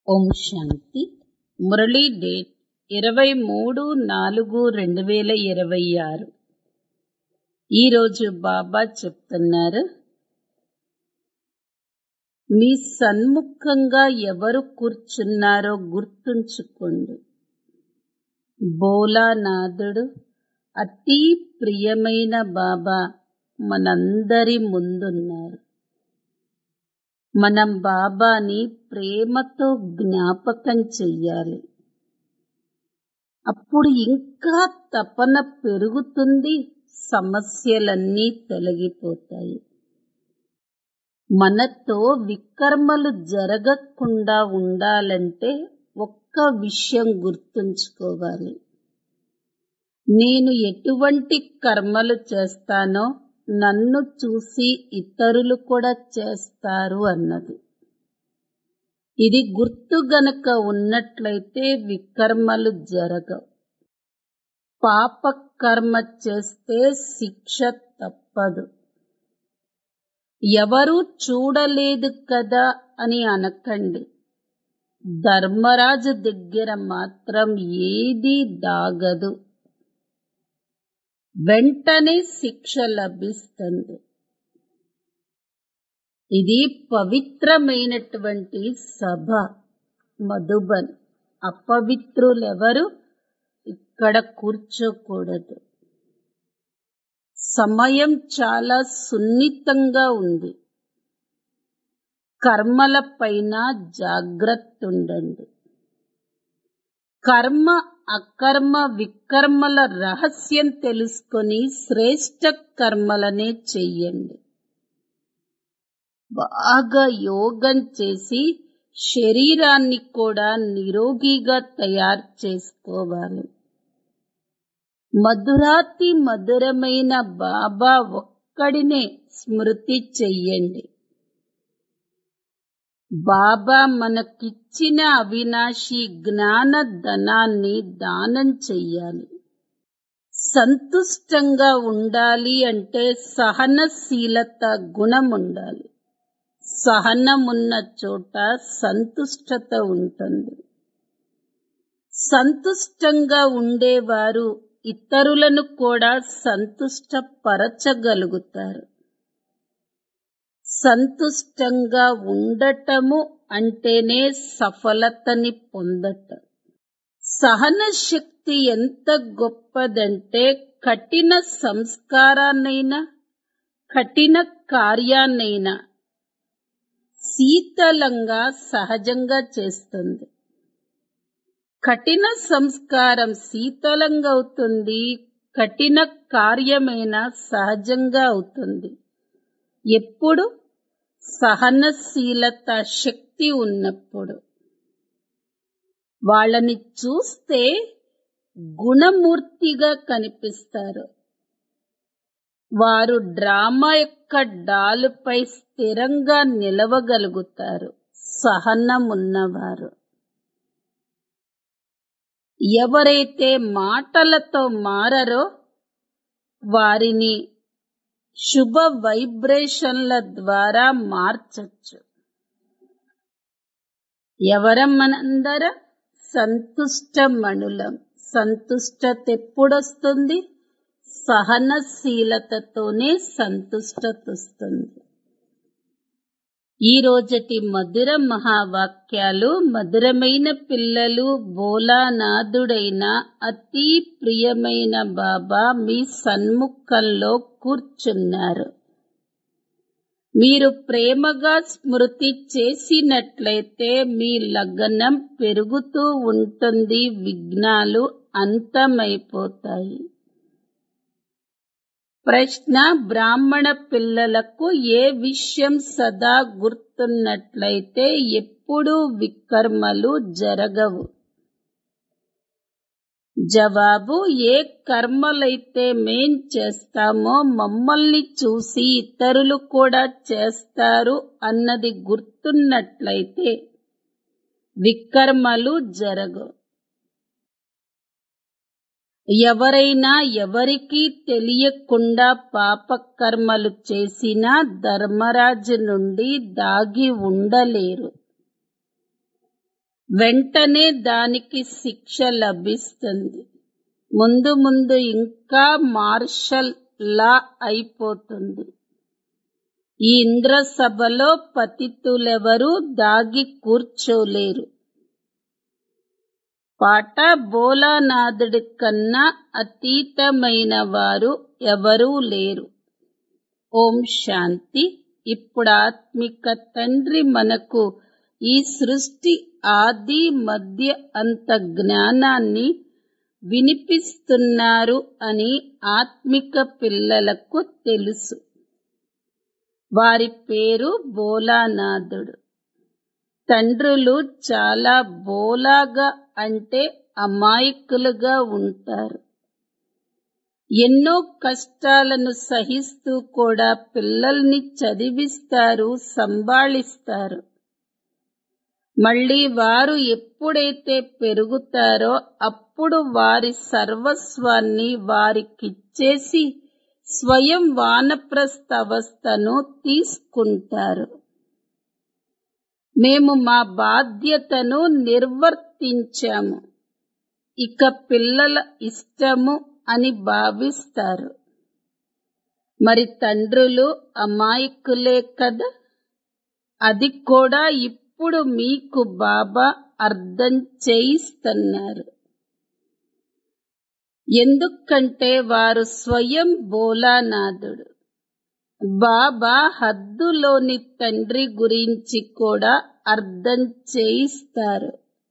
ఓం శాంతి Murali date ఇరవై మూడు నాలుగు రెండు వేల ఇరవై ఆరు ఈరోజు బాబా చెప్తున్నారు మీ సన్ముఖంగా ఎవరు కూర్చున్నారో గుర్తుంచుకోండి బోలానాథుడు అతి ప్రియమైన బాబా మనందరి ముందున్నారు మనం బాబాని ప్రేమతో జ్ఞాపకం చెయ్యాలి అప్పుడు ఇంకా తపన పెరుగుతుంది సమస్యలన్నీ తొలగిపోతాయి మనతో వికర్మలు జరగకుండా ఉండాలంటే ఒక్క విషయం గుర్తుంచుకోవాలి నేను ఎటువంటి కర్మలు చేస్తానో నన్ను చూసి ఇతరులు కూడా చేస్తారు అన్నది ఇది గుర్తు గనక ఉన్నట్లయితే వికర్మలు జరగవు పాప కర్మ చేస్తే శిక్ష తప్పదు ఎవరూ చూడలేదు కదా అని అనకండి ధర్మరాజు దగ్గర మాత్రం ఏదీ దాగదు వెంటనే శిక్ష లభిస్తుంది ఇది పవిత్రమైనటువంటి సభ మధుబన్ అపవిత్రులెవరు ఇక్కడ కూర్చోకూడదు సమయం చాలా సున్నితంగా ఉంది కర్మల పైన జాగ్రత్త ఉండండి కర్మ అకర్మ వికర్మల రహస్యం తెలుసుకొని శ్రేష్ట కర్మలనే చెయ్యండి బాగా యోగం చేసి శరీరాన్ని కూడా నిరోగిగా తయారు చేసుకోవాలి మధురాతి మధురమైన బాబా ఒక్కడినే స్మృతి చెయ్యండి బాబా మనకిచ్చిన అవినాశి జ్ఞాన ధనాన్ని దానం చెయ్యాలి సంతుష్టంగా ఉండాలి అంటే సహనశీలత గుణం ఉండాలి సహనమున్న చోట సంతుష్టత ఉంటుంది సంతుష్టంగా ఉండేవారు ఇతరులను కూడా సంతుష్టపరచగలుగుతారు సంతుష్టంగా ఉండటము అంటేనే సఫలతని పొందటం సహన శక్తి ఎంత గొప్పదంటే కఠిన సంస్కారాన్నైనా కఠిన కార్యాన్నైనా శీతలంగా సహజంగా చేస్తుంది కఠిన సంస్కారం శీతలంగా అవుతుంది కఠిన కార్యమైన సహజంగా అవుతుంది ఎప్పుడు సహనశీలత శక్తి ఉన్నప్పుడు వాళ్ళని చూస్తే గుణమూర్తిగా కనిపిస్తారు వారు డ్రామా యొక్క డాలుపై స్థిరంగా నిలవగలుగుతారు సహనమున్నవారు ఎవరైతే మాటలతో మారరో వారిని శుభ వైబ్రేషన్ల ద్వారా మార్చచ్చు ఎవరమ్మనందర సంతుష్ట మణులం సంతుష్టత ఎప్పుడొస్తుంది సహనశీలతతోనే సంతుష్టత వస్తుంది ఈ రోజటి మధుర మహావాక్యాలు మధురమైన పిల్లలు బోలానాథుడైన అతి ప్రియమైన బాబా మీ సన్ముఖంలో కూర్చున్నారు మీరు ప్రేమగా స్మృతి చేసినట్లయితే మీ లగ్నం పెరుగుతూ ఉంటుంది విఘ్నాలు అంతమైపోతాయి ప్రశ్న బ్రాహ్మణ పిల్లలకు ఏ విషయం సదా గుర్తున్నట్లయితే ఎప్పుడూ వికర్మలు జరగవు జవాబు ఏ కర్మలైతే మేం చేస్తామో మమ్మల్ని చూసి ఇతరులు కూడా చేస్తారు అన్నది గుర్తున్నట్లయితే వికర్మలు జరగవు ఎవరైనా ఎవరికీ తెలియకుండా పాపకర్మలు చేసినా ధర్మరాజు నుండి దాగి ఉండలేరు వెంటనే దానికి శిక్ష లభిస్తుంది ముందు ముందు ఇంకా మార్షల్ లా అయిపోతుంది ఈ ఇంద్ర సభలో పతితులెవరూ దాగి కూర్చోలేరు పాట బోలానాథుడి కన్నా అతీతమైన వారు ఎవరూ లేరు ఓం శాంతి ఇప్పుడు ఆత్మిక తండ్రి మనకు ఈ సృష్టి ఆది మధ్య అంత జ్ఞానాన్ని వినిపిస్తున్నారు అని ఆత్మిక పిల్లలకు తెలుసు వారి పేరు బోలానాథుడు తండ్రులు చాలా బోలాగా అంటే అమాయకులుగా ఉంటారు ఎన్నో కష్టాలను సహిస్తూ కూడా పిల్లల్ని చదివిస్తారు సంభాళిస్తారు మళ్ళీ వారు ఎప్పుడైతే పెరుగుతారో అప్పుడు వారి సర్వస్వాన్ని వారికిచ్చేసి స్వయం వానప్రస్థ అవస్థను తీసుకుంటారు మేము మా బాధ్యతను నిర్వర్తించాము ఇక పిల్లల ఇష్టము అని భావిస్తారు మరి తండ్రులు అమాయకులే కదా అది కూడా ఇప్పుడు మీకు బాబా అర్థం చేయిస్తున్నారు ఎందుకంటే వారు స్వయం బోలానాథుడు బాబా హద్దులోని తండ్రి గురించి కూడా అర్థం చేయిస్తారు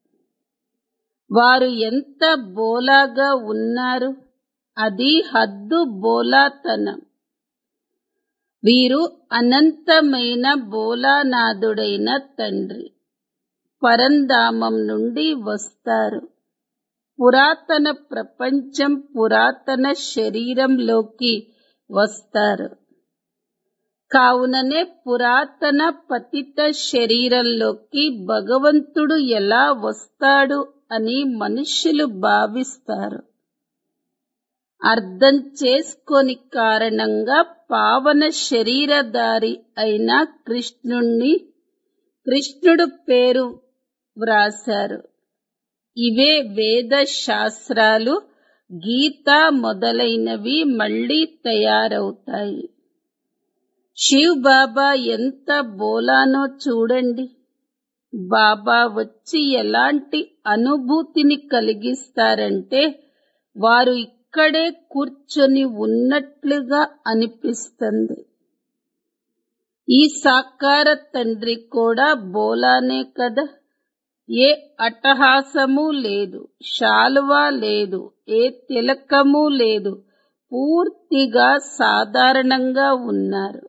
వారు ఎంత బోలాగా ఉన్నారు అది హద్దు బోలాతనం వీరు అనంతమైన బోలానాథుడైన తండ్రి పరంధామం నుండి వస్తారు పురాతన ప్రపంచం పురాతన శరీరంలోకి వస్తారు కావుననే పురాతన పతిత శరీరంలోకి భగవంతుడు ఎలా వస్తాడు అని మనుషులు భావిస్తారు అర్థం చేసుకోని కారణంగా పావన శరీరధారి అయిన కృష్ణుణ్ణి కృష్ణుడు పేరు వ్రాశారు ఇవే వేద శాస్త్రాలు గీత మొదలైనవి మళ్ళీ తయారవుతాయి శివ్ బాబా ఎంత బోలానో చూడండి బాబా వచ్చి ఎలాంటి అనుభూతిని కలిగిస్తారంటే వారు ఇక్కడే కూర్చొని ఉన్నట్లుగా అనిపిస్తుంది ఈ సాకార తండ్రి కూడా బోలానే కదా ఏ అట్టహాసము లేదు శాలువా లేదు ఏ తిలకము లేదు పూర్తిగా సాధారణంగా ఉన్నారు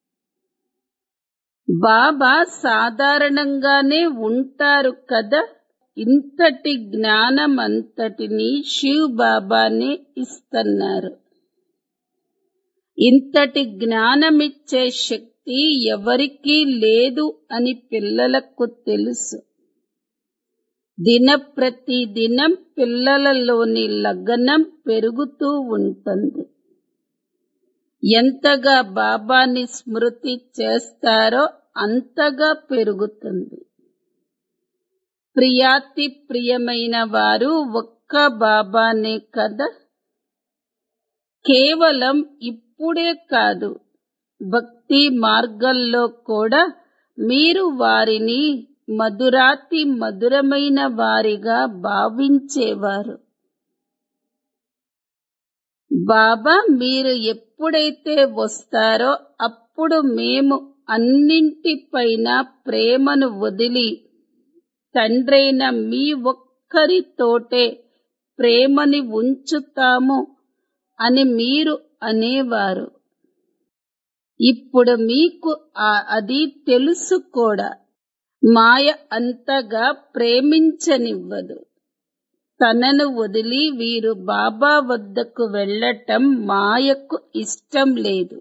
బాబా సాధారణంగానే ఉంటారు కదా ఇంతటి జ్ఞానం అంతటిని శివ్ బాబానే ఇస్తున్నారు ఇంతటి జ్ఞానమిచ్చే శక్తి ఎవరికీ లేదు అని పిల్లలకు తెలుసు దిన ప్రతి దినం పిల్లలలోని లగ్నం పెరుగుతూ ఉంటుంది ఎంతగా బాబాని స్మృతి చేస్తారో అంతగా పెరుగుతుంది ప్రియాతి ప్రియమైన వారు ఒక్క బాబానే కదా కేవలం ఇప్పుడే కాదు భక్తి మార్గంలో కూడా మీరు వారిని మధురాతి మధురమైన వారిగా భావించేవారు బాబా మీరు ఎప్పుడైతే వస్తారో అప్పుడు మేము అన్నింటిపైన ప్రేమను వదిలి తండ్రైన మీ ఒక్కరితోటే ప్రేమని ఉంచుతాము అని మీరు అనేవారు ఇప్పుడు మీకు ఆ- అది తెలుసు కూడా మాయ అంతగా ప్రేమించనివ్వదు తనను వదిలి వీరు బాబా వద్దకు వెళ్ళటం మాయకు ఇష్టం లేదు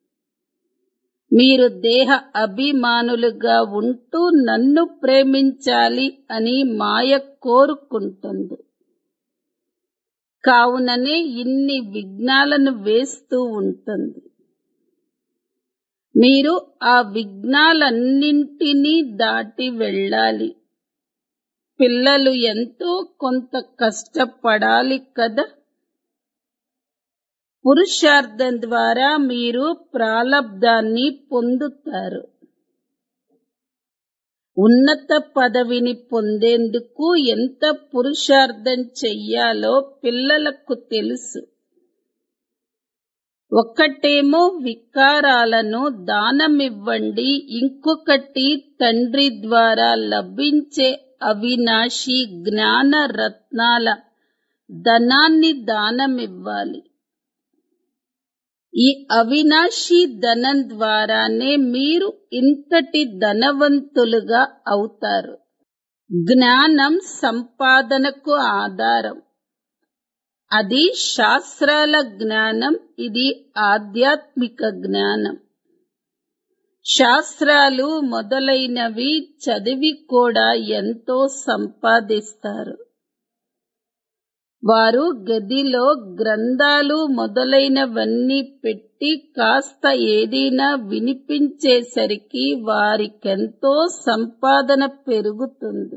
మీరు దేహ అభిమానులుగా ఉంటూ నన్ను ప్రేమించాలి అని మాయ కోరుకుంటుంది కావుననే ఇన్ని విఘ్నాలను వేస్తూ ఉంటుంది మీరు ఆ విఘ్నాలన్నింటినీ దాటి వెళ్ళాలి పిల్లలు ఎంతో కొంత కష్టపడాలి కదా పురుషార్థం ద్వారా మీరు ప్రాలబ్ధాన్ని పొందుతారు ఉన్నత పదవిని పొందేందుకు ఎంత పురుషార్థం చెయ్యాలో పిల్లలకు తెలుసు ఒక్కటేమో వికారాలను దానమివ్వండి ఇంకొకటి తండ్రి ద్వారా లభించే అవినాశి జ్ఞాన రత్నాల ధనాన్ని దానమివ్వాలి ఈ అవినాశి ధనం ద్వారానే మీరు ఇంతటి ధనవంతులుగా అవుతారు జ్ఞానం సంపాదనకు ఆధారం అది శాస్త్రాల జ్ఞానం ఇది ఆధ్యాత్మిక జ్ఞానం శాస్త్రాలు మొదలైనవి చదివి కూడా ఎంతో సంపాదిస్తారు వారు గదిలో గ్రంథాలు మొదలైనవన్నీ పెట్టి కాస్త ఏదైనా వినిపించేసరికి వారికెంతో సంపాదన పెరుగుతుంది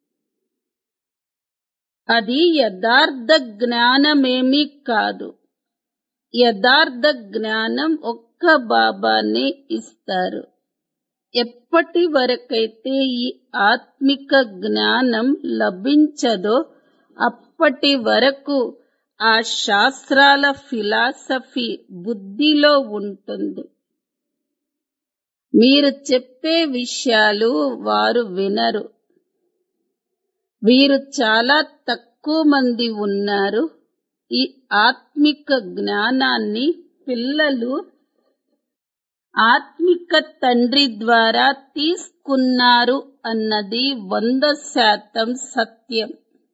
అది యథార్థ జ్ఞానమేమీ కాదు యథార్థ జ్ఞానం ఒక్క బాబానే ఇస్తారు ఎప్పటి వరకైతే ఈ ఆత్మిక జ్ఞానం లభించదో అప్పటి వరకు ఆ శాస్త్రాల ఫిలాసఫీ బుద్ధిలో ఉంటుంది మీరు చెప్పే విషయాలు వారు వినరు వీరు చాలా తక్కువ మంది ఉన్నారు ఈ ఆత్మిక జ్ఞానాన్ని పిల్లలు ఆత్మిక తండ్రి ద్వారా తీసుకున్నారు అన్నది వంద శాతం సత్యం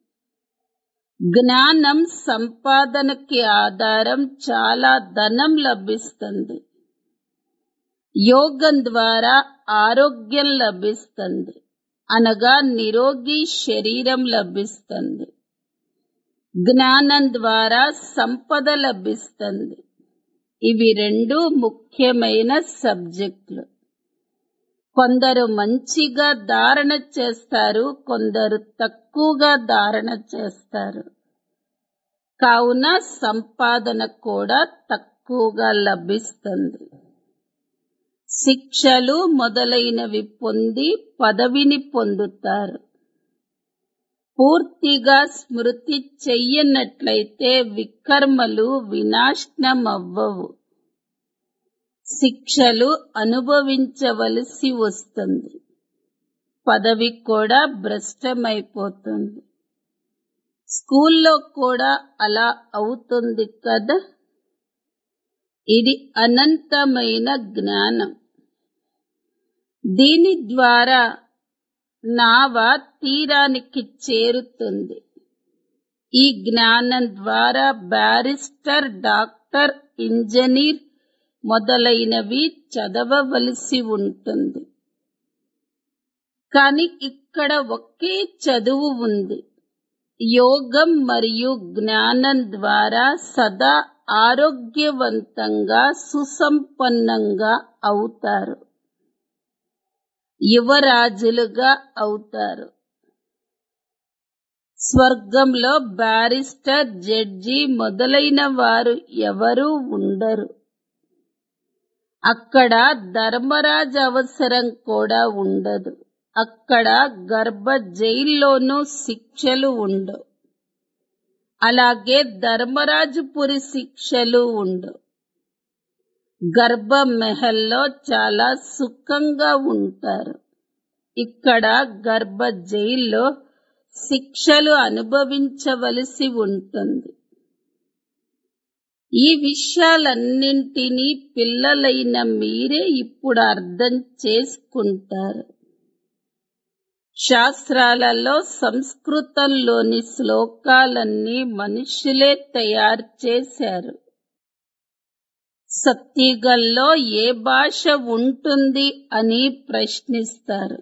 జ్ఞానం సంపాదనకి ఆధారం చాలా ధనం లభిస్తుంది యోగం ద్వారా ఆరోగ్యం లభిస్తుంది అనగా నిరోగి శరీరం లభిస్తుంది జ్ఞానం ద్వారా సంపద లభిస్తుంది ఇవి రెండు ముఖ్యమైన సబ్జెక్టులు కొందరు మంచిగా ధారణ చేస్తారు కొందరు తక్కువగా ధారణ చేస్తారు కావున సంపాదన కూడా తక్కువగా లభిస్తుంది శిక్షలు మొదలైనవి పొంది పదవిని పొందుతారు పూర్తిగా స్మృతి చెయ్యనట్లయితే వికర్మలు వినాశనం అవ్వవు శిక్షలు అనుభవించవలసి వస్తుంది పదవి కూడా భ్రష్టమైపోతుంది స్కూల్లో కూడా అలా అవుతుంది కదా ఇది అనంతమైన జ్ఞానం దీని ద్వారా నావ తీరానికి చేరుతుంది ఈ జ్ఞానం ద్వారా బ్యారిస్టర్ డాక్టర్ ఇంజనీర్ మొదలైనవి చదవవలసి ఉంటుంది కానీ ఇక్కడ ఒకే చదువు ఉంది యోగం మరియు జ్ఞానం ద్వారా సదా ఆరోగ్యవంతంగా సుసంపన్నంగా అవుతారు యువరాజులుగా అవుతారు స్వర్గంలో బ్యారిస్టర్ జడ్జి మొదలైన వారు ఎవరూ ఉండరు అక్కడ ధర్మరాజ్ అవసరం కూడా ఉండదు అక్కడ గర్భ జైల్లోనూ శిక్షలు ఉండవు అలాగే ధర్మరాజుపురి శిక్షలు ఉండవు గర్భ మెహల్లో చాలా సుఖంగా ఉంటారు ఇక్కడ గర్భ జైల్లో శిక్షలు అనుభవించవలసి ఉంటుంది ఈ విషయాలన్నింటినీ పిల్లలైన మీరే ఇప్పుడు అర్థం చేసుకుంటారు శాస్త్రాలలో సంస్కృతంలోని శ్లోకాలన్నీ మనుషులే తయారు చేశారు సత్యుగంలో ఏ భాష ఉంటుంది అని ప్రశ్నిస్తారు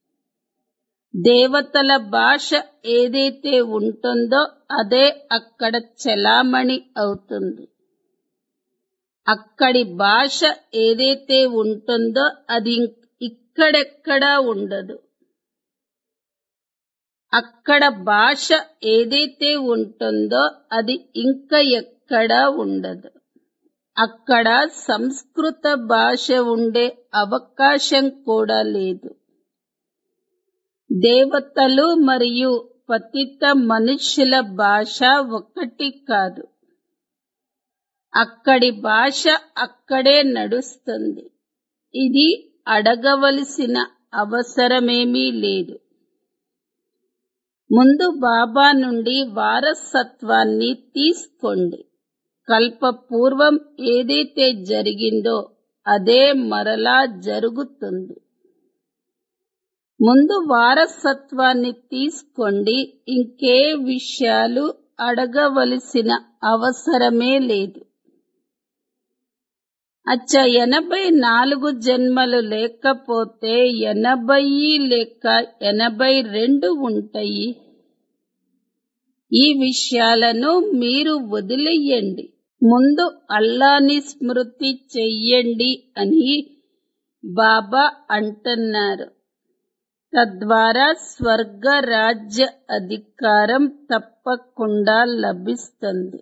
దేవతల భాష ఏదైతే ఉంటుందో అదే అక్కడ చలామణి అవుతుంది అక్కడి భాష ఏదైతే ఉంటుందో అది ఇక్కడెక్కడా ఉండదు అక్కడ భాష ఏదైతే ఉంటుందో అది ఇంకా ఎక్కడా ఉండదు అక్కడ సంస్కృత భాష ఉండే అవకాశం కూడా లేదు దేవతలు మరియు పతిత మనుష్యుల భాష ఒక్కటి కాదు అక్కడి భాష అక్కడే నడుస్తుంది ఇది అడగవలసిన అవసరమేమీ లేదు ముందు బాబా నుండి వారసత్వాన్ని తీసుకోండి కల్పపూర్వం ఏదైతే జరిగిందో అదే మరలా జరుగుతుంది ముందు వారసత్వాన్ని తీసుకోండి ఇంకే విషయాలు అడగవలసిన అవసరమే లేదు అచ్చ ఎనభై నాలుగు జన్మలు లేకపోతే ఎనభై లేక ఎనభై రెండు ఉంటాయి ఈ విషయాలను మీరు వదిలేయండి ముందు అల్లాని స్మృతి చెయ్యండి అని బాబా అంటున్నారు తద్వారా స్వర్గ రాజ్య అధికారం తప్పకుండా లభిస్తుంది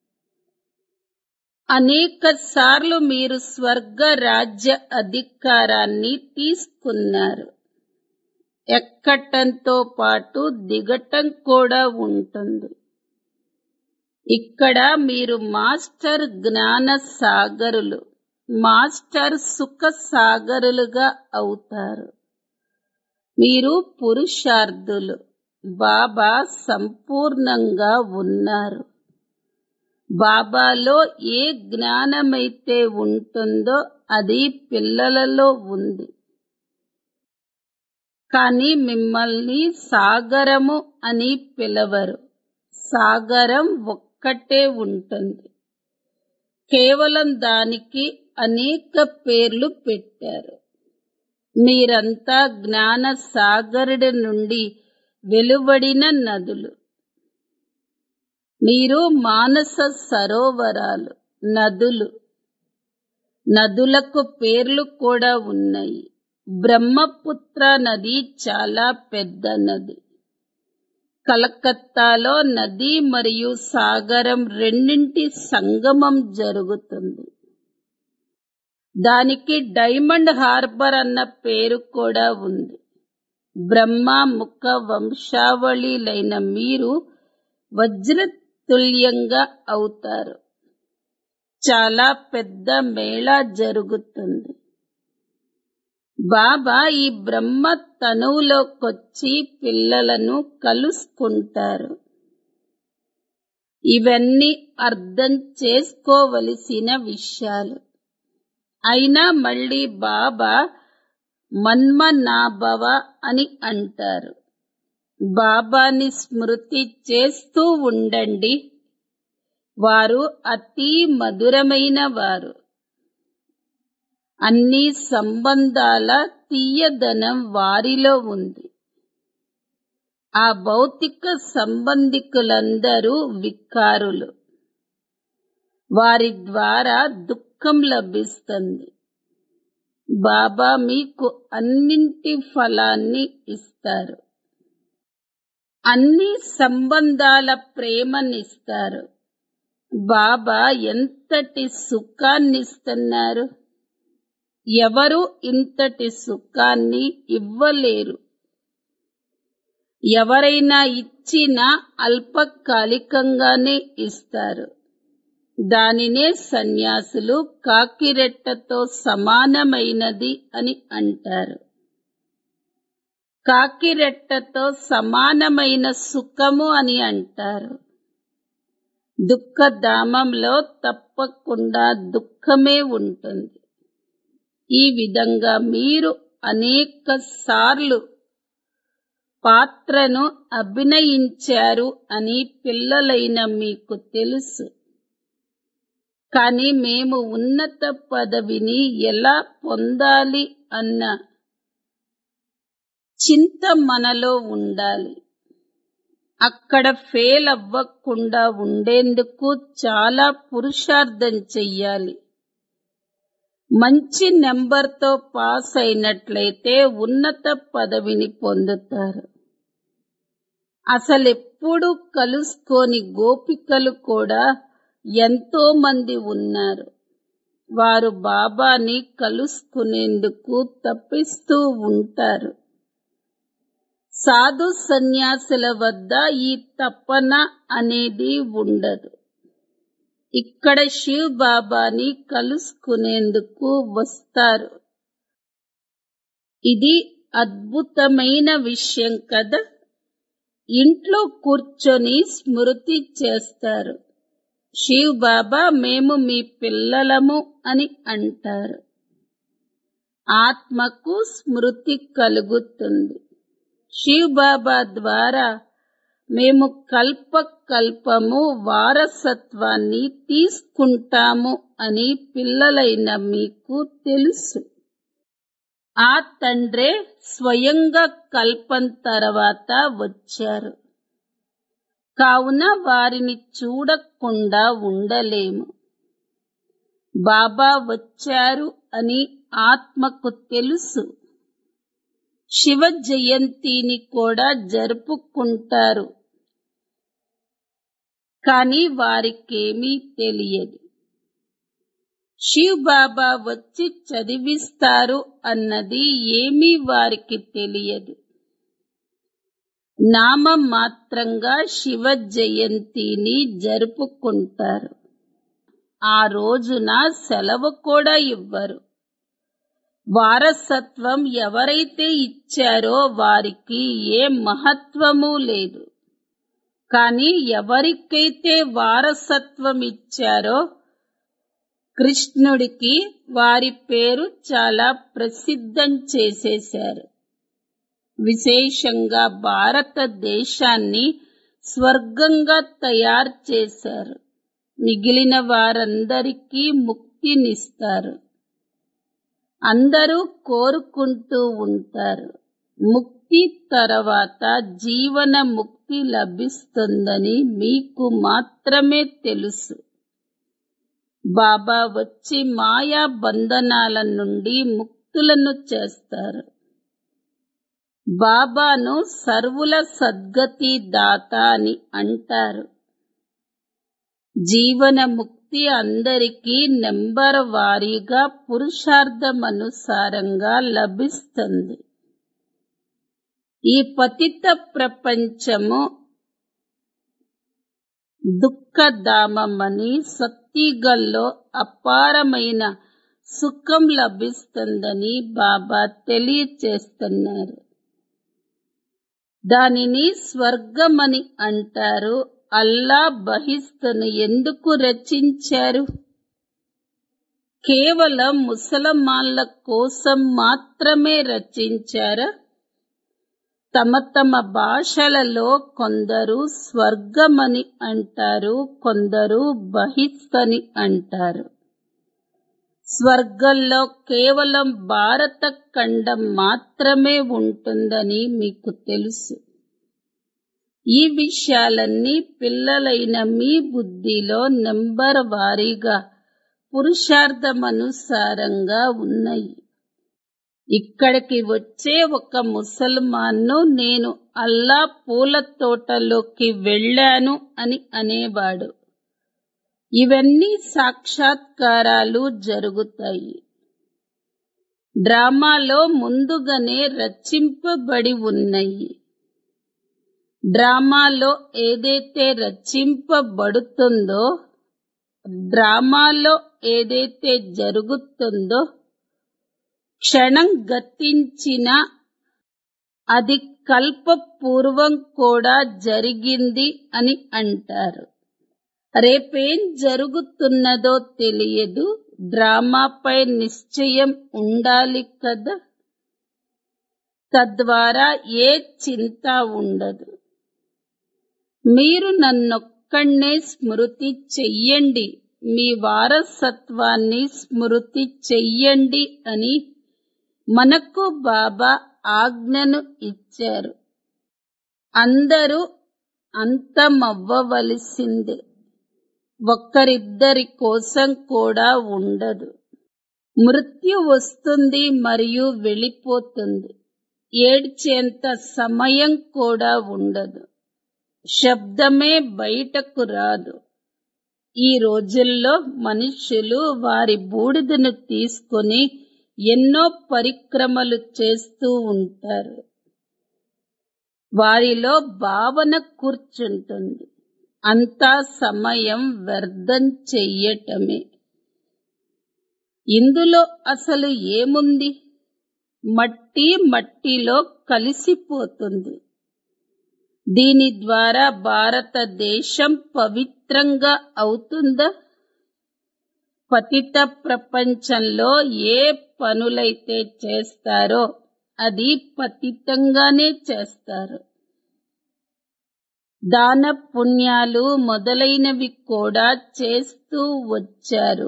అనేక సార్లు మీరు స్వర్గ రాజ్య అధికారాన్ని తీసుకున్నారు ఎక్కటంతో పాటు దిగటం కూడా ఉంటుంది ఇక్కడ మీరు మాస్టర్ జ్ఞాన సాగరులు మాస్టర్ సుఖ సాగరులుగా అవుతారు మీరు పురుషార్థులు బాబా సంపూర్ణంగా ఉన్నారు బాబాలో ఏ జ్ఞానమైతే ఉంటుందో అది పిల్లలలో ఉంది కానీ మిమ్మల్ని సాగరము అని పిలవరు సాగరం ఒక్కటే ఉంటుంది కేవలం దానికి అనేక పేర్లు పెట్టారు మీరంతా జ్ఞాన సాగరుడి నుండి వెలువడిన నదులు మీరు మానస సరోవరాలు నదులు నదులకు పేర్లు కూడా ఉన్నాయి బ్రహ్మపుత్ర నది చాలా పెద్ద నది కలకత్తాలో నది మరియు సాగరం రెండింటి సంగమం జరుగుతుంది దానికి డైమండ్ హార్బర్ అన్న పేరు కూడా ఉంది బ్రహ్మ ముఖ వంశావళిలైన మీరు వజ్రతుల్యంగా అవుతారు చాలా పెద్ద మేళా జరుగుతుంది బాబా ఈ బ్రహ్మ తనువులోకొచ్చి పిల్లలను కలుసుకుంటారు ఇవన్నీ అర్థం చేసుకోవలసిన విషయాలు అయినా మళ్ళీ బాబా మన్మనాభవ అని అంటారు బాబాని స్మృతి చేస్తూ ఉండండి వారు అతి మధురమైన వారు అన్ని సంబంధాల తీయదనం వారిలో ఉంది ఆ భౌతిక సంబంధికులందరూ వికారులు వారి ద్వారా దుఃఖం లభిస్తుంది బాబా మీకు అన్నింటి ఫలాన్ని ఇస్తారు అన్ని సంబంధాల ప్రేమనిస్తారు బాబా ఎంతటి సుఖాన్నిస్తున్నారు ఎవరు ఇంతటి సుఖాన్ని ఇవ్వలేరు ఎవరైనా ఇచ్చినా అల్పకాలికంగానే ఇస్తారు దానినే సన్యాసులు కాకిరెట్టతో సమానమైనది అని అంటారు కాకిరెట్టతో సమానమైన సుఖము అని అంటారు దుఃఖధామంలో తప్పకుండా దుఃఖమే ఉంటుంది ఈ విధంగా మీరు అనేక సార్లు పాత్రను అభినయించారు అని పిల్లలైన మీకు తెలుసు కానీ మేము ఉన్నత పదవిని ఎలా పొందాలి అన్న చింత మనలో ఉండాలి అక్కడ ఫెయిల్ అవ్వకుండా ఉండేందుకు చాలా పురుషార్థం చెయ్యాలి మంచి నెంబర్తో పాస్ అయినట్లయితే ఉన్నత పదవిని పొందుతారు అసలెప్పుడు కలుసుకోని గోపికలు కూడా ఎంతో మంది ఉన్నారు వారు బాబాని కలుసుకునేందుకు తప్పిస్తూ ఉంటారు సాధు సన్యాసుల వద్ద ఈ తపన అనేది ఉండదు ఇక్కడ శివ్ బాబాని కలుసుకునేందుకు వస్తారు ఇది అద్భుతమైన విషయం కదా ఇంట్లో కూర్చొని స్మృతి చేస్తారు శివ్ బాబా మేము మీ పిల్లలము అని అంటారు ఆత్మకు స్మృతి కలుగుతుంది శివ్ బాబా ద్వారా మేము కల్ప కల్పము వారసత్వాన్ని తీసుకుంటాము అని పిల్లలైన మీకు తెలుసు ఆ తండ్రే స్వయంగా కల్పం తర్వాత వచ్చారు కావున వారిని చూడకుండా ఉండలేము బాబా వచ్చారు అని ఆత్మకు తెలుసు శివ జయంతిని కూడా జరుపుకుంటారు కానీ వారికేమీ తెలియదు శివ్ బాబా వచ్చి చదివిస్తారు అన్నది ఏమీ వారికి తెలియదు నామ మాత్రంగా శివ జయంతిని జరుపుకుంటారు ఆ రోజున సెలవు కూడా ఇవ్వరు వారసత్వం ఎవరైతే ఇచ్చారో వారికి ఏ మహత్వము లేదు కానీ ఎవరికైతే వారసత్వం ఇచ్చారో కృష్ణుడికి వారి పేరు చాలా ప్రసిద్ధం చేసేశారు విశేషంగా భారతదేశాన్ని స్వర్గంగా తయారు చేశారు మిగిలిన వారందరికీ ముక్తినిస్తారు అందరూ కోరుకుంటూ ఉంటారు ముక్తి తర్వాత జీవన ముక్తి లభిస్తుందని మీకు మాత్రమే తెలుసు బాబా వచ్చి మాయా బంధనాల నుండి ముక్తులను చేస్తారు బాబాను సర్వుల సద్గతి దాత అని అంటారు జీవన ముక్తి అందరికీ నెంబర్ వారీగా పురుషార్థమనుసారంగా లభిస్తుంది ఈ పతిత ప్రపంచము దుఃఖధామమని సత్తిగల్లో అపారమైన సుఖం లభిస్తుందని బాబా తెలియచేస్తున్నారు దానిని స్వర్గమని అంటారు అల్లా బహిస్తును ఎందుకు రచించారు కేవలం ముసలమాన్ల కోసం మాత్రమే రచించారా తమ తమ భాషలలో కొందరు స్వర్గమని అంటారు కొందరు బహిస్తని అంటారు స్వర్గంలో కేవలం భారత ఖండం మాత్రమే ఉంటుందని మీకు తెలుసు ఈ విషయాలన్నీ పిల్లలైన మీ బుద్ధిలో నెంబర్ వారీగా పురుషార్థమనుసారంగా ఉన్నాయి ఇక్కడికి వచ్చే ఒక ముసల్మాన్ను నేను అల్లా పూల తోటలోకి వెళ్ళాను అని అనేవాడు ఇవన్నీ సాక్షాత్కారాలు జరుగుతాయి డ్రామాలో ముందుగానే రచింపబడి ఉన్నాయి డ్రామాలో ఏదైతే రచింపబడుతుందో డ్రామాలో ఏదైతే జరుగుతుందో క్షణం గతించిన అది కల్పపూర్వం కూడా జరిగింది అని అంటారు రేపేం జరుగుతున్నదో తెలియదు డ్రామాపై నిశ్చయం ఉండాలి కదా తద్వారా ఏ చింత ఉండదు మీరు నన్నొక్కడే స్మృతి చెయ్యండి మీ వారసత్వాన్ని స్మృతి చెయ్యండి అని మనకు బాబా ఆజ్ఞను ఇచ్చారు అందరూ అంతమవ్వవలసిందే ఒక్కరిద్దరి కోసం కూడా ఉండదు మృత్యు వస్తుంది మరియు వెళ్ళిపోతుంది ఏడ్చేంత సమయం కూడా ఉండదు శబ్దమే బయటకు రాదు ఈ రోజుల్లో మనుష్యులు వారి బూడిదను తీసుకొని ఎన్నో పరిక్రమలు చేస్తూ ఉంటారు వారిలో భావన కూర్చుంటుంది అంతా సమయం వ్యర్థం చెయ్యటమే ఇందులో అసలు ఏముంది మట్టి మట్టిలో కలిసిపోతుంది దీని ద్వారా భారతదేశం పవిత్రంగా అవుతుందా పతిత ప్రపంచంలో ఏ పనులైతే చేస్తారో అది పతితంగానే చేస్తారు దాన పుణ్యాలు మొదలైనవి కూడా చేస్తూ వచ్చారు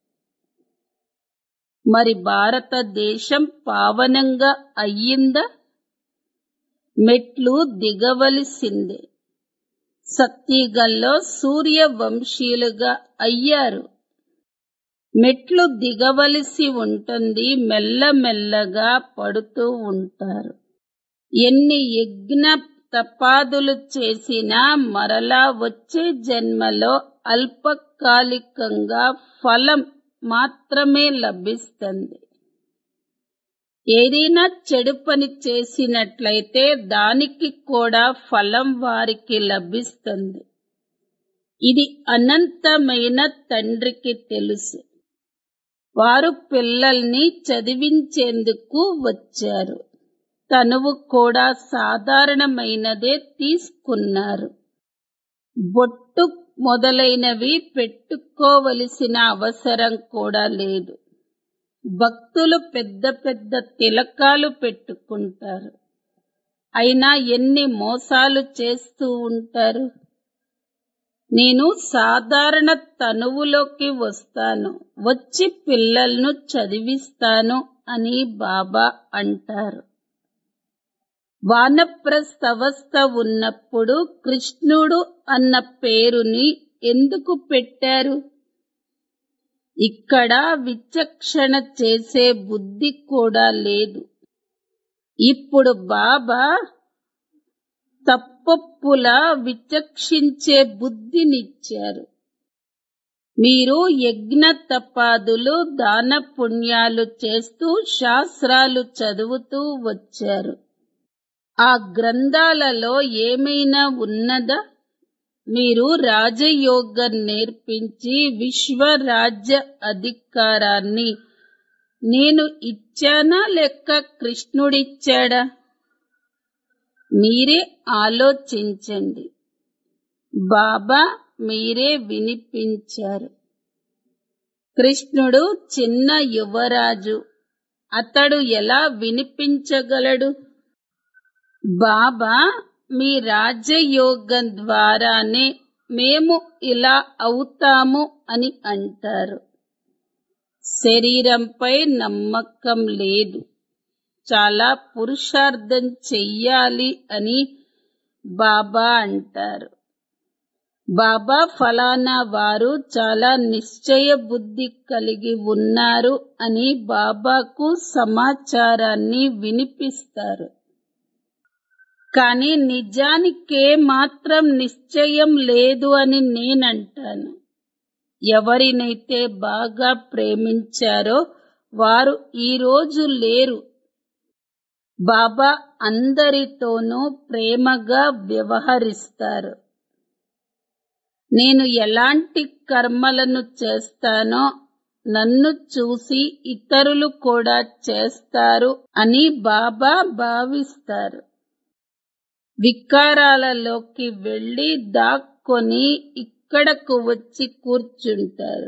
మరి భారతదేశం పావనంగా అయ్యిందా మెట్లు దిగవలసిందే సత్యగల్లో సూర్య వంశీయులుగా అయ్యారు మెట్లు దిగవలసి ఉంటుంది మెల్లమెల్లగా పడుతూ ఉంటారు ఎన్ని యజ్ఞ తపాదులు చేసినా మరలా వచ్చే జన్మలో అల్పకాలికంగా ఫలం మాత్రమే లభిస్తుంది ఏదైనా చెడు పని చేసినట్లయితే దానికి కూడా ఫలం వారికి లభిస్తుంది ఇది అనంతమైన తండ్రికి తెలుసు వారు పిల్లల్ని చదివించేందుకు వచ్చారు తనువు కూడా సాధారణమైనదే తీసుకున్నారు బొట్టు మొదలైనవి పెట్టుకోవలసిన అవసరం కూడా లేదు భక్తులు పెద్ద పెద్ద తిలకాలు పెట్టుకుంటారు అయినా ఎన్ని మోసాలు చేస్తూ ఉంటారు నేను సాధారణ తనువులోకి వస్తాను వచ్చి పిల్లలను చదివిస్తాను అని బాబా అంటారు వానప్రస్థవస్థ ఉన్నప్పుడు కృష్ణుడు అన్న పేరుని ఎందుకు పెట్టారు ఇక్కడ విచక్షణ చేసే బుద్ధి కూడా లేదు ఇప్పుడు బాబా తప్పొప్పులా విచక్షించే బుద్ధినిచ్చారు మీరు యజ్ఞ తపాదులు దాన పుణ్యాలు చేస్తూ శాస్త్రాలు చదువుతూ వచ్చారు ఆ గ్రంథాలలో ఏమైనా ఉన్నదా మీరు రాజయోగం నేర్పించి విశ్వరాజ్య అధికారాన్ని నేను ఇచ్చానా లెక్క కృష్ణుడిచ్చాడా మీరే ఆలోచించండి బాబా మీరే వినిపించారు కృష్ణుడు చిన్న యువరాజు అతడు ఎలా వినిపించగలడు బాబా మీ రాజయోగం ద్వారానే మేము ఇలా అవుతాము అని అంటారు శరీరంపై నమ్మకం లేదు చాలా పురుషార్థం చెయ్యాలి అని బాబా అంటారు బాబా ఫలానా వారు చాలా నిశ్చయ బుద్ధి కలిగి ఉన్నారు అని బాబాకు సమాచారాన్ని వినిపిస్తారు కానీ నిజానికే మాత్రం నిశ్చయం లేదు అని నేనంటాను ఎవరినైతే బాగా ప్రేమించారో వారు ఈ రోజు లేరు బాబా అందరితోనూ ప్రేమగా వ్యవహరిస్తారు నేను ఎలాంటి కర్మలను చేస్తానో నన్ను చూసి ఇతరులు కూడా చేస్తారు అని బాబా భావిస్తారు వికారాలలోకి వెళ్లి దాక్కొని ఇక్కడకు వచ్చి కూర్చుంటారు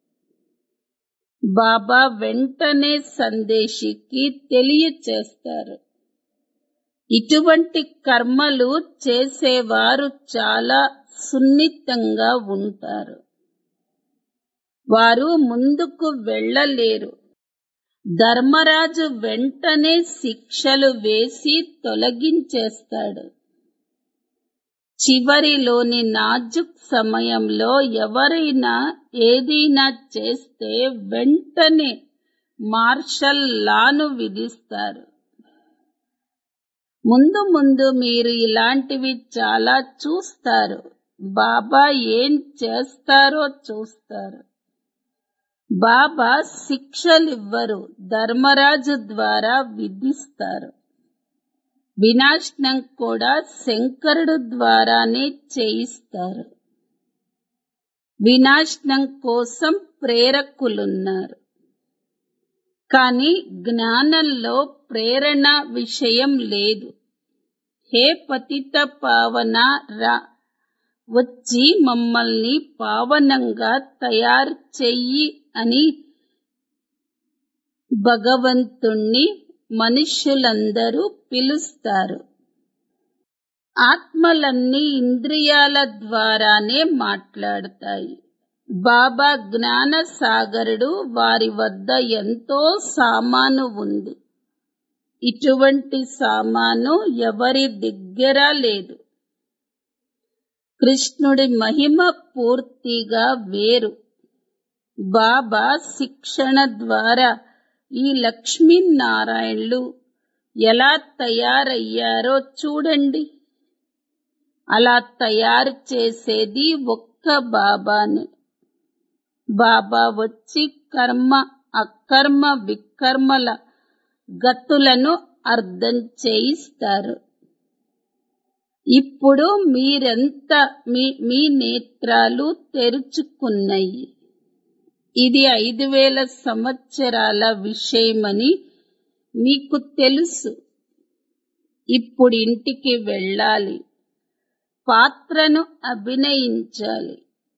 బాబా వెంటనే సందేశికి తెలియచేస్తారు ఇటువంటి కర్మలు చేసేవారు చాలా సున్నితంగా ఉంటారు వారు ముందుకు వెళ్ళలేరు ధర్మరాజు వెంటనే శిక్షలు వేసి తొలగించేస్తాడు చివరిలోని నాజుక్ సమయంలో ఎవరైనా ఏదైనా చేస్తే వెంటనే మార్షల్ లాను విధిస్తారు ముందు ముందు మీరు ఇలాంటివి చాలా చూస్తారు బాబా ఏం చేస్తారో చూస్తారు బాబా శిక్షలివ్వరు ధర్మరాజు ద్వారా విధిస్తారు వినాశనం కూడా శంకరుడు ద్వారానే చేయిస్తారు వినాశనం కోసం ప్రేరకులున్నారు కానీ జ్ఞానంలో ప్రేరణ విషయం లేదు హే పతిత పావన రా వచ్చి మమ్మల్ని పావనంగా తయారు చెయ్యి అని భగవంతుణ్ణి మనుష్యులందరూ పిలుస్తారు ఆత్మలన్నీ ఇంద్రియాల ద్వారానే మాట్లాడతాయి బాబా జ్ఞాన సాగరుడు వారి వద్ద ఎంతో సామాను ఉంది ఇటువంటి సామాను ఎవరి దగ్గర లేదు కృష్ణుడి మహిమ పూర్తిగా వేరు బాబా శిక్షణ ద్వారా ఈ లక్ష్మీనారాయణులు ఎలా తయారయ్యారో చూడండి అలా తయారు చేసేది ఒక్క బాబానే బాబా వచ్చి కర్మ అకర్మ వికర్మల గతులను అర్థం చేయిస్తారు ఇప్పుడు మీరెంత మీ మీ నేత్రాలు తెరుచుకున్నాయి ఇది ఐదు వేల సంవత్సరాల విషయమని మీకు తెలుసు ఇప్పుడు ఇంటికి వెళ్ళాలి పాత్రను అభినయించాలి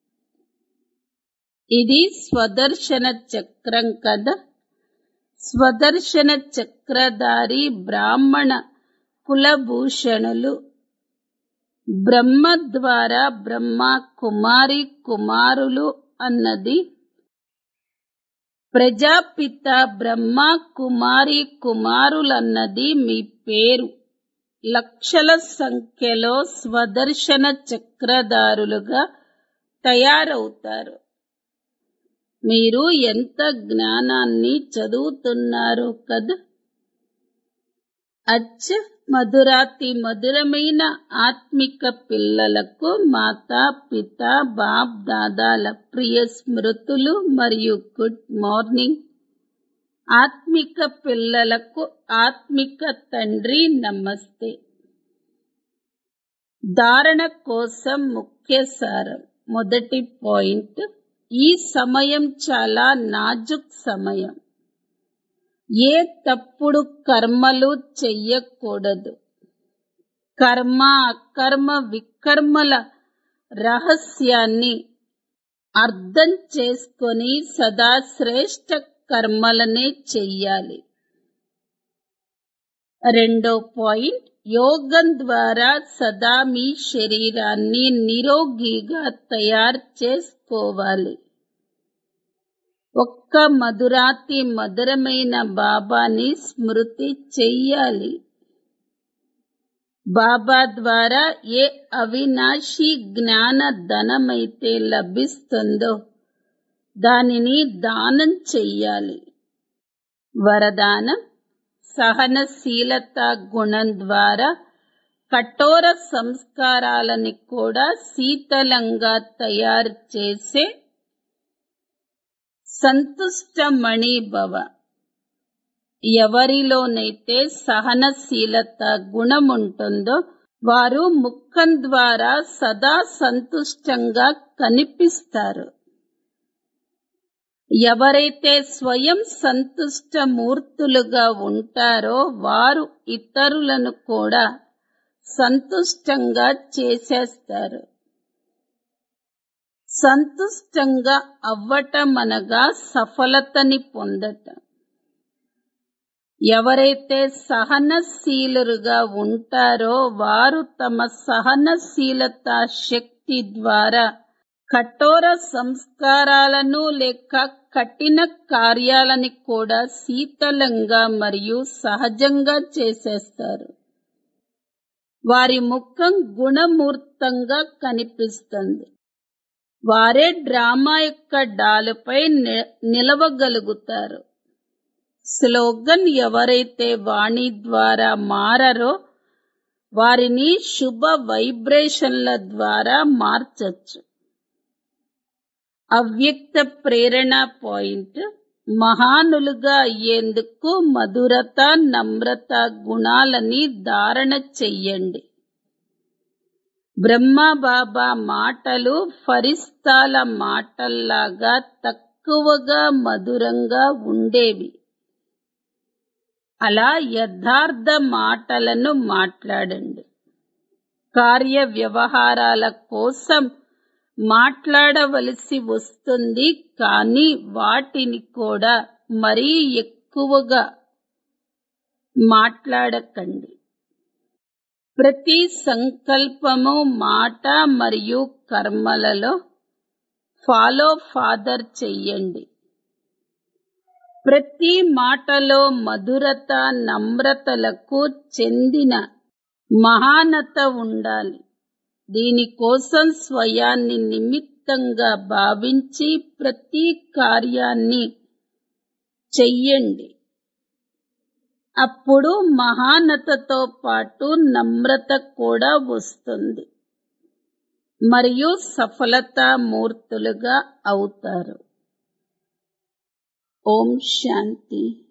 ఇది స్వదర్శన చక్రం కదా స్వదర్శన చక్రధారి బ్రాహ్మణ కులభూషణులు బ్రహ్మ ద్వారా బ్రహ్మ కుమారి కుమారులు అన్నది ప్రజాపిత బ్రహ్మ కుమారి కుమారులన్నది మీ పేరు లక్షల సంఖ్యలో స్వదర్శన చక్రధారులుగా తయారవుతారు మీరు ఎంత జ్ఞానాన్ని చదువుతున్నారు కదా అచ్చ మధురాతి మధురమైన ఆత్మిక పిల్లలకు మాతా పిత బాప్ దాదాల ప్రియ స్మృతులు మరియు గుడ్ మార్నింగ్ ఆత్మిక పిల్లలకు ఆత్మిక తండ్రి నమస్తే ధారణ కోసం ముఖ్య సారం మొదటి పాయింట్ ఈ సమయం చాలా నాజుక్ సమయం ఏ తప్పుడు కర్మలు చెయ్యకూడదు కర్మ అకర్మ వికర్మల రహస్యాన్ని అర్థం చేసుకొని సదా శ్రేష్ట కర్మలనే చెయ్యాలి రెండో పాయింట్ యోగం ద్వారా సదా మీ శరీరాన్ని నిరోగిగా తయారు చేసుకోవాలి ఒక్క మధురాతి మధురమైన బాబాని స్మృతి చెయ్యాలి బాబా ద్వారా ఏ అవినాశి జ్ఞాన ధనమైతే లభిస్తుందో దానిని దానం చెయ్యాలి వరదానం సహనశీలత గుణం ద్వారా కఠోర సంస్కారాలని కూడా శీతలంగా తయారు చేసే సంతుష్టమణి భవ ఎవరిలోనైతే సహనశీలత గుణం ఉంటుందో వారు ముఖం ద్వారా సదా సంతుష్టంగా కనిపిస్తారు ఎవరైతే స్వయం సంతుష్ట మూర్తులుగా ఉంటారో వారు ఇతరులను కూడా సంతుష్టంగా చేసేస్తారు సంతుష్టంగా అవ్వటం అనగా సఫలతని పొందటం ఎవరైతే సహనశీలుగా ఉంటారో వారు తమ సహనశీలత శక్తి ద్వారా కఠోర సంస్కారాలను లేక కఠిన కార్యాలని కూడా శీతలంగా మరియు సహజంగా చేసేస్తారు వారి ముఖం గుణమూర్తంగా కనిపిస్తుంది వారే డ్రామా యొక్క డాలుపై నిలవగలుగుతారు స్లోగన్ ఎవరైతే వాణి ద్వారా మారరో వారిని శుభ వైబ్రేషన్ల ద్వారా మార్చొచ్చు అవ్యక్త ప్రేరణ పాయింట్ మహానులుగా అయ్యేందుకు మధురత నమ్రత గుణాలని ధారణ చెయ్యండి బ్రహ్మబాబా మాటలు ఫరిస్తాల మాటల్లాగా తక్కువగా మధురంగా ఉండేవి అలా యథార్థ మాటలను మాట్లాడండి కార్య వ్యవహారాల కోసం మాట్లాడవలసి వస్తుంది కానీ వాటిని కూడా మరీ ఎక్కువగా మాట్లాడకండి ప్రతి సంకల్పము మాట మరియు కర్మలలో ఫాలో ఫాదర్ చెయ్యండి ప్రతి మాటలో మధురత నమ్రతలకు చెందిన మహానత ఉండాలి దీనికోసం స్వయాన్ని నిమిత్తంగా భావించి ప్రతి కార్యాన్ని చెయ్యండి అప్పుడు మహానతతో పాటు నమ్రత కూడా వస్తుంది మరియు సఫలతామూర్తులుగా అవుతారు ఓం శాంతి